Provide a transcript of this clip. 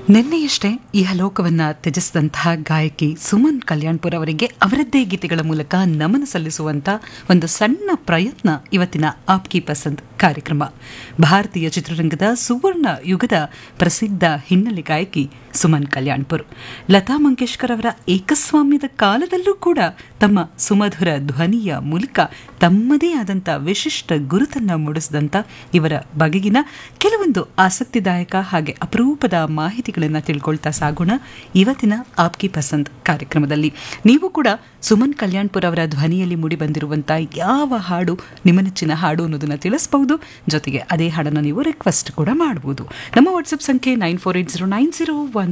ನಿನ್ನೆಯಷ್ಟೇ ಈ ಲೋಕವನ್ನ ತ್ಯಜಿಸಿದಂತಹ ಗಾಯಕಿ ಸುಮನ್ ಕಲ್ಯಾಣ್ಪುರ್ ಅವರಿಗೆ ಅವರದ್ದೇ ಗೀತೆಗಳ ಮೂಲಕ ನಮನ ಸಲ್ಲಿಸುವಂತ ಒಂದು ಸಣ್ಣ ಪ್ರಯತ್ನ ಇವತ್ತಿನ ಆಪ್ಕಿ ಪಸಂದ್ ಕಾರ್ಯಕ್ರಮ ಭಾರತೀಯ ಚಿತ್ರರಂಗದ ಸುವರ್ಣ ಯುಗದ ಪ್ರಸಿದ್ಧ ಹಿನ್ನೆಲೆ ಗಾಯಕಿ ಸುಮನ್ ಕಲ್ಯಾಣ್ಪುರ್ ಲತಾ ಮಂಗೇಶ್ಕರ್ ಅವರ ಏಕಸ್ವಾಮ್ಯದ ಕಾಲದಲ್ಲೂ ಕೂಡ ತಮ್ಮ ಸುಮಧುರ ಧ್ವನಿಯ ಮೂಲಕ ತಮ್ಮದೇ ಆದಂಥ ವಿಶಿಷ್ಟ ಗುರುತನ್ನ ಮೂಡಿಸಿದಂಥ ಇವರ ಬಗೆಗಿನ ಕೆಲವೊಂದು ಆಸಕ್ತಿದಾಯಕ ಹಾಗೆ ಅಪರೂಪದ ಮಾಹಿತಿಗಳನ್ನು ತಿಳ್ಕೊಳ್ತಾ ಸಾಗೋಣ ಇವತ್ತಿನ ಆಪ್ಕಿ ಪಸಂದ್ ಕಾರ್ಯಕ್ರಮದಲ್ಲಿ ನೀವು ಕೂಡ ಸುಮನ್ ಕಲ್ಯಾಣ್ಪುರ್ ಅವರ ಧ್ವನಿಯಲ್ಲಿ ಮೂಡಿ ಬಂದಿರುವಂಥ ಯಾವ ಹಾಡು ನಿಮ್ಮ ನೆಚ್ಚಿನ ಹಾಡು ಅನ್ನೋದನ್ನ ತಿಳಿಸಬಹುದು ಜೊತೆಗೆ ಅದೇ ಹಾಡನ್ನು ನೀವು ರಿಕ್ವೆಸ್ಟ್ ಕೂಡ ಮಾಡಬಹುದು ನಮ್ಮ ವಾಟ್ಸಪ್ ಸಂಖ್ಯೆ nine four eight zero nine zero one